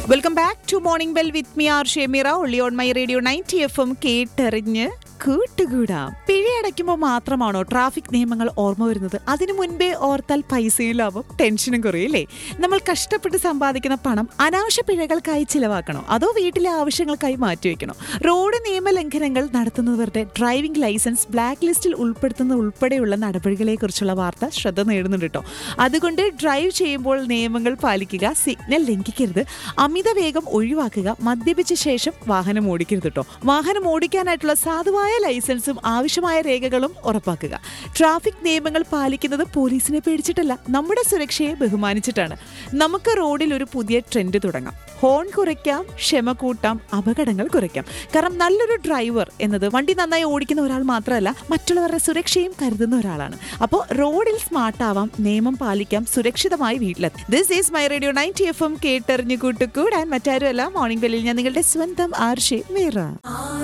welcome back to morning bell with me R Shemira ഒള്ളി on my radio ninety F M കേട്ടെറിഞ്ഞ് കൂട്ടുകൂടാം പിഴയടയ്ക്കുമ്പോൾ മാത്രമാണോ ട്രാഫിക് നിയമങ്ങൾ ഓർമ്മ വരുന്നത് അതിനു മുൻപേ ഓർത്താൽ പൈസയും ലാഭം ടെൻഷനും കുറയില്ലേ നമ്മൾ കഷ്ടപ്പെട്ട് സമ്പാദിക്കുന്ന പണം അനാവശ്യ പിഴകൾക്കായി ചിലവാക്കണോ അതോ വീട്ടിലെ ആവശ്യങ്ങൾക്കായി മാറ്റിവെക്കണോ റോഡ് നിയമലംഘനങ്ങൾ നടത്തുന്നവരുടെ ഡ്രൈവിംഗ് ലൈസൻസ് ബ്ലാക്ക് ലിസ്റ്റിൽ ഉൾപ്പെടുത്തുന്ന ഉൾപ്പെടെയുള്ള നടപടികളെക്കുറിച്ചുള്ള വാർത്ത ശ്രദ്ധ നേടുന്നുണ്ട് കേട്ടോ അതുകൊണ്ട് ഡ്രൈവ് ചെയ്യുമ്പോൾ നിയമങ്ങൾ പാലിക്കുക സിഗ്നൽ ലംഘിക്കരുത് അമിത വേഗം ഒഴിവാക്കുക മദ്യപിച്ച ശേഷം വാഹനം ഓടിക്കരുത് കേട്ടോ വാഹനം ഓടിക്കാനായിട്ടുള്ള സാധുവായ ലൈസൻസും ആവശ്യമായ രേഖകളും ഉറപ്പാക്കുക ട്രാഫിക് നിയമങ്ങൾ പാലിക്കുന്നത് പോലീസിനെ പേടിച്ചിട്ടല്ല നമ്മുടെ സുരക്ഷയെ ബഹുമാനിച്ചിട്ടാണ് നമുക്ക് റോഡിൽ ഒരു പുതിയ ട്രെൻഡ് തുടങ്ങാം ഹോൺ കുറയ്ക്കാം ക്ഷമ കൂട്ടാം അപകടങ്ങൾ കുറയ്ക്കാം കാരണം നല്ലൊരു ഡ്രൈവർ എന്നത് വണ്ടി നന്നായി ഓടിക്കുന്ന ഒരാൾ മാത്രമല്ല മറ്റുള്ളവരുടെ സുരക്ഷയും കരുതുന്ന ഒരാളാണ് അപ്പോൾ റോഡിൽ സ്മാർട്ട് ആവാം നിയമം പാലിക്കാം സുരക്ഷിതമായി വീട്ടിലെത്താം this is my radio ninety F M കേട്ടെറിഞ്ഞു കൂട്ടുകൂടാൻ മറ്റാരുമല്ല മോർണിംഗ് ബെല്ലിൽ ഞാൻ നിങ്ങളുടെ സ്വന്തം ആർഷി മീറ